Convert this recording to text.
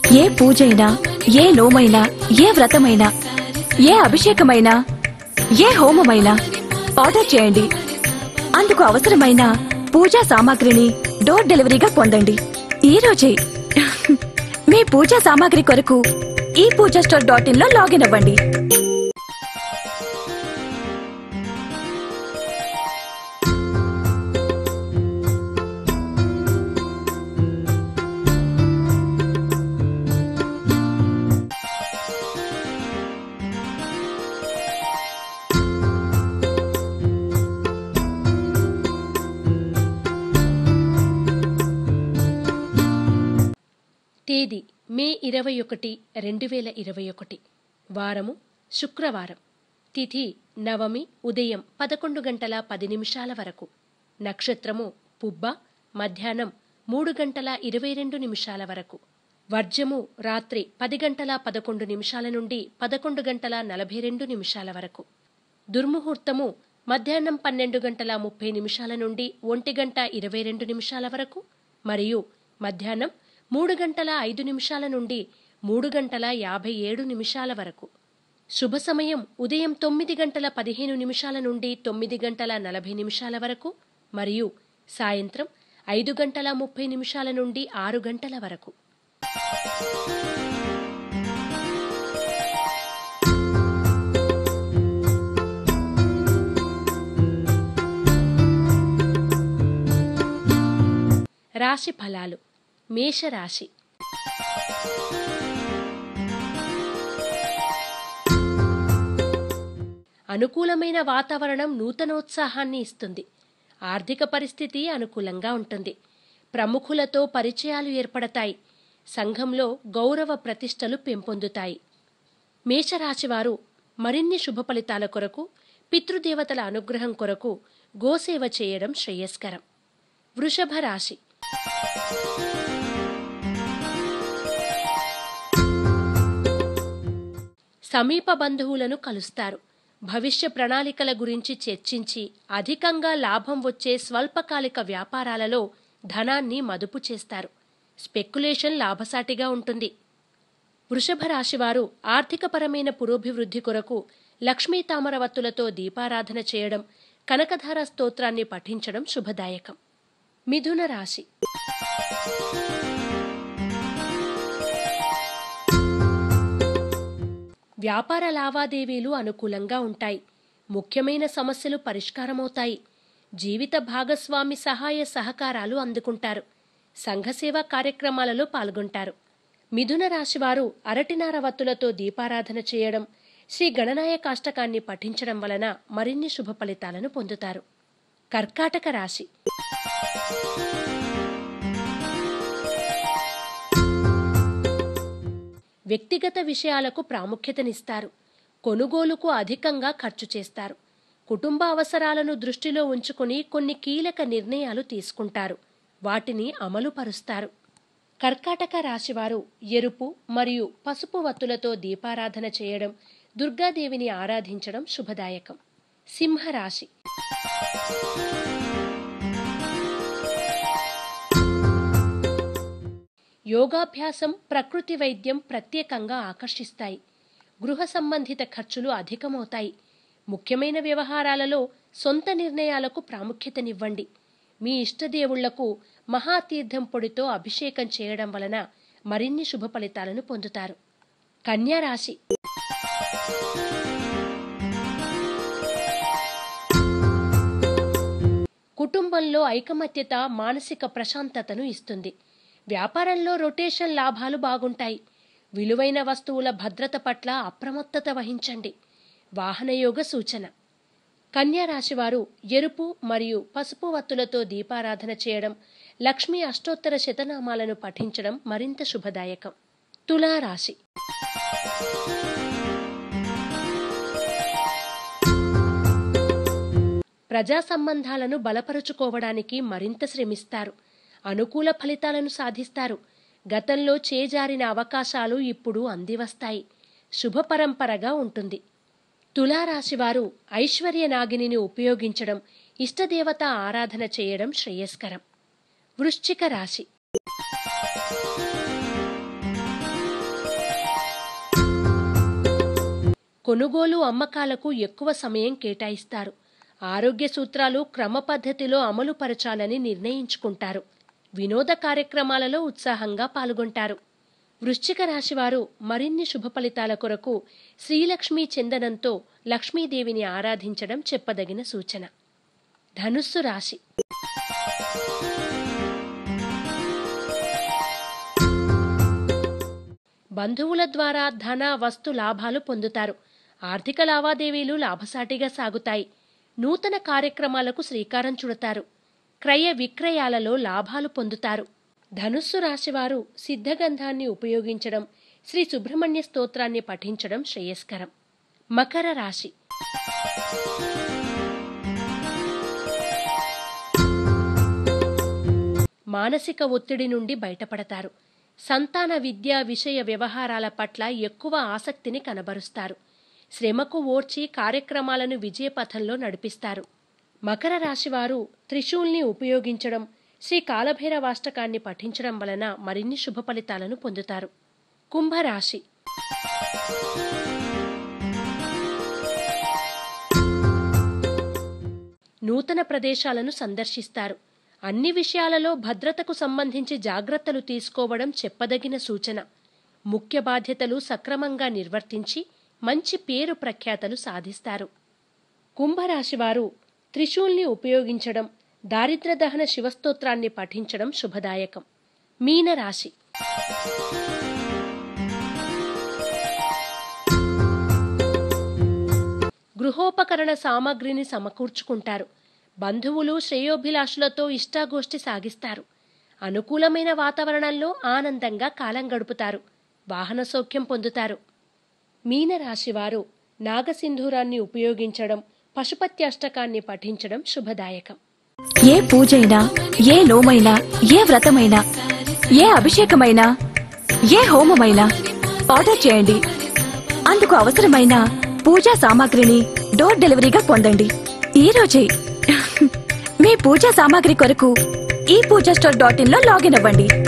ఏ పూజైనా ఏ నోమైనా ఏ వ్రతమైనా ఏ అభిషేకమైనా ఏ హోమమైనా ఆర్డర్ చేయండి అందుకు అవసరమైన పూజా సామాగ్రిని డోర్ డెలివరీగా పొందండి ఈ రోజే మీ పూజా సామాగ్రి కొరకు ఈ పూజా స్టోర్ డాట్ ఇన్ లో లాగిన్ అవ్వండి తేదీ మే ఇరవై ఒకటి రెండు వేల ఇరవై ఒకటి వారము శుక్రవారం తిథి నవమి ఉదయం పదకొండు గంటల పది నిమిషాల వరకు నక్షత్రము పుబ్బ మధ్యాహ్నం మూడు గంటల ఇరవై రెండు నిమిషాల వరకు వర్జము రాత్రి పది గంటల పదకొండు నిమిషాల నుండి పదకొండు గంటల నలభై రెండు నిమిషాల వరకు దుర్ముహూర్తము మధ్యాహ్నం పన్నెండు గంటల ముప్పై నిమిషాల నుండి ఒంటి గంట ఇరవై రెండు నిమిషాల వరకు మరియు మధ్యాహ్నం మూడు గంటల ఐదు నిమిషాల నుండి మూడు గంటల యాభై ఏడు నిమిషాల వరకు శుభ సమయం ఉదయం తొమ్మిది గంటల పదిహేను నిమిషాల నుండి తొమ్మిది గంటల నలభై నిమిషాల వరకు మరియు సాయంత్రం ఐదు గంటల ముప్పై నిమిషాల నుండి ఆరు గంటల వరకు రాశి ఫలాలు మేషరాశి అనుకూలమైన వాతావరణం నూతనోత్సాహాన్ని ఇస్తుంది ఆర్థిక పరిస్థితి అనుకూలంగా ఉంటుంది ప్రముఖులతో పరిచయాలు ఏర్పడతాయి సంఘంలో గౌరవ ప్రతిష్టలు పెంపొందుతాయి మేషరాశివారు మరిన్ని శుభ ఫలితాల కొరకు పితృదేవతల అనుగ్రహం కొరకు గోసేవ చేయడం శ్రేయస్కరం వృషభ రాశి సమీప బంధువులను కలుస్తారు భవిష్య ప్రణాళికల గురించి చర్చించి అధికంగా లాభం వచ్చే స్వల్పకాలిక వ్యాపారాలలో ధనాన్ని మదుపు చేస్తారు స్పెక్యులేషన్ లాభసాటిగా ఉంటుంది వృషభ రాశివారు ఆర్థికపరమైన పురోభివృద్ధి కొరకు లక్ష్మీ తామరవత్తులతో దీపారాధన చేయడం కనకధార స్తోత్రాన్ని పఠించడం శుభదాయకం మిథున రాశి వ్యాపార లావాదేవీలు అనుకూలంగా ఉంటాయి ముఖ్యమైన సమస్యలు పరిష్కారమవుతాయి జీవిత భాగస్వామి సహాయ సహకారాలు అందుకుంటారు సంఘసేవా కార్యక్రమాలలో పాల్గొంటారు మిథున రాశివారు అరటినార వత్తులతో దీపారాధన చేయడం శ్రీ గణనాయకాష్టకాన్ని పఠించడం వలన మరిన్ని శుభ ఫలితాలను పొందుతారు కర్కాటక రాశి వ్యక్తిగత విషయాలకు ప్రాముఖ్యతనిస్తారు కొనుగోలుకు అధికంగా ఖర్చు చేస్తారు కుటుంబ అవసరాలను దృష్టిలో ఉంచుకుని కొన్ని కీలక నిర్ణయాలు తీసుకుంటారు వాటిని అమలుపరుస్తారు కర్కాటక రాశివారు ఎరుపు మరియు పసుపు వత్తులతో దీపారాధన చేయడం దుర్గాదేవిని ఆరాధించడం శుభదాయకం సింహరాశి యోగాభ్యాసం ప్రకృతి వైద్యం ప్రత్యేకంగా ఆకర్షిస్తాయి గృహ సంబంధిత ఖర్చులు అధికమవుతాయి ముఖ్యమైన వ్యవహారాలలో సొంత నిర్ణయాలకు ప్రాముఖ్యతనివ్వండి మీ ఇష్టదేవుళ్లకు మహాతీర్థం పొడితో అభిషేకం చేయడం వలన మరిన్ని శుభ ఫలితాలను పొందుతారు కన్యా రాశి కుటుంబంలో ఐకమత్యత మానసిక ప్రశాంతతను ఇస్తుంది వ్యాపారంలో రొటేషన్ లాభాలు బాగుంటాయి విలువైన వస్తువుల భద్రత పట్ల అప్రమత్తత వహించండి వాహనయోగ సూచన కన్యా రాశివారు ఎరుపు మరియు పసుపు వత్తులతో దీపారాధన చేయడం లక్ష్మీ అష్టోత్తర శతనామాలను పఠించడం మరింత శుభదాయకం తులా రాశి ప్రజా సంబంధాలను బలపరుచుకోవడానికి మరింత శ్రమిస్తారు అనుకూల ఫలితాలను సాధిస్తారు గతంలో చేజారిన అవకాశాలు ఇప్పుడు అందివస్తాయి శుభ పరంపరగా ఉంటుంది తులారాశివారు ఐశ్వర్య నాగిని ఉపయోగించడం ఇష్టదేవత ఆరాధన చేయడం శ్రేయస్కరం వృశ్చిక రాశి కొనుగోలు అమ్మకాలకు ఎక్కువ సమయం కేటాయిస్తారు ఆరోగ్య సూత్రాలు క్రమ పద్ధతిలో అమలు పరచాలని నిర్ణయించుకుంటారు వినోద కార్యక్రమాలలో ఉత్సాహంగా పాల్గొంటారు వృశ్చిక రాశివారు మరిన్ని శుభ ఫలితాల కొరకు శ్రీలక్ష్మీ చందనంతో లక్ష్మీదేవిని ఆరాధించడం చెప్పదగిన సూచన ధనుస్సు రాశి బంధువుల ద్వారా ధన వస్తు లాభాలు పొందుతారు ఆర్థిక లావాదేవీలు లాభసాటిగా సాగుతాయి నూతన కార్యక్రమాలకు శ్రీకారం చుడతారు క్రయ విక్రయాలలో లాభాలు పొందుతారు ధనుస్సు రాశివారు సిద్ధగంధాన్ని ఉపయోగించడం శ్రీ సుబ్రహ్మణ్య స్తోత్రాన్ని పఠించడం శ్రేయస్కరం మకర రాశి మానసిక ఒత్తిడి నుండి బయటపడతారు సంతాన విద్య విషయ వ్యవహారాల పట్ల ఎక్కువ ఆసక్తిని కనబరుస్తారు శ్రమకు ఓర్చి కార్యక్రమాలను విజయపథంలో నడిపిస్తారు మకర రాశివారు త్రిశూల్ని ఉపయోగించడం శ్రీ కాలభైరవాష్టకాన్ని పఠించడం వలన మరిన్ని శుభ ఫలితాలను పొందుతారు కుంభరాశి నూతన ప్రదేశాలను సందర్శిస్తారు అన్ని విషయాలలో భద్రతకు సంబంధించి జాగ్రత్తలు తీసుకోవడం చెప్పదగిన సూచన ముఖ్య బాధ్యతలు సక్రమంగా నిర్వర్తించి మంచి పేరు ప్రఖ్యాతలు సాధిస్తారు కుంభరాశివారు త్రిశూల్ని ఉపయోగించడం దారిద్ర్య దహన శివస్తోత్రాన్ని పఠించడం శుభదాయకం మీనరాశి గృహోపకరణ సామాగ్రిని సమకూర్చుకుంటారు బంధువులు శ్రేయోభిలాషులతో ఇష్టాగోష్ఠి సాగిస్తారు అనుకూలమైన వాతావరణంలో ఆనందంగా కాలం గడుపుతారు వాహన సౌఖ్యం పొందుతారు మీనరాశివారు నాగసింధూరాన్ని ఉపయోగించడం పశుపత్యాష్టకాన్ని పఠించడం శుభదాయకం ఏ పూజైనా ఏ నోమైనా ఏ వ్రతమైనా ఏ అభిషేకమైనా ఏ హోమమైనా ఆర్డర్ చేయండి అందుకు అవసరమైన పూజా సామాగ్రిని డోర్ డెలివరీగా పొందండి ఈ రోజే మీ పూజా సామాగ్రి కొరకు ఈ పూజా స్టోర్ డాట్ ఇన్ లో లాగిన్ అవ్వండి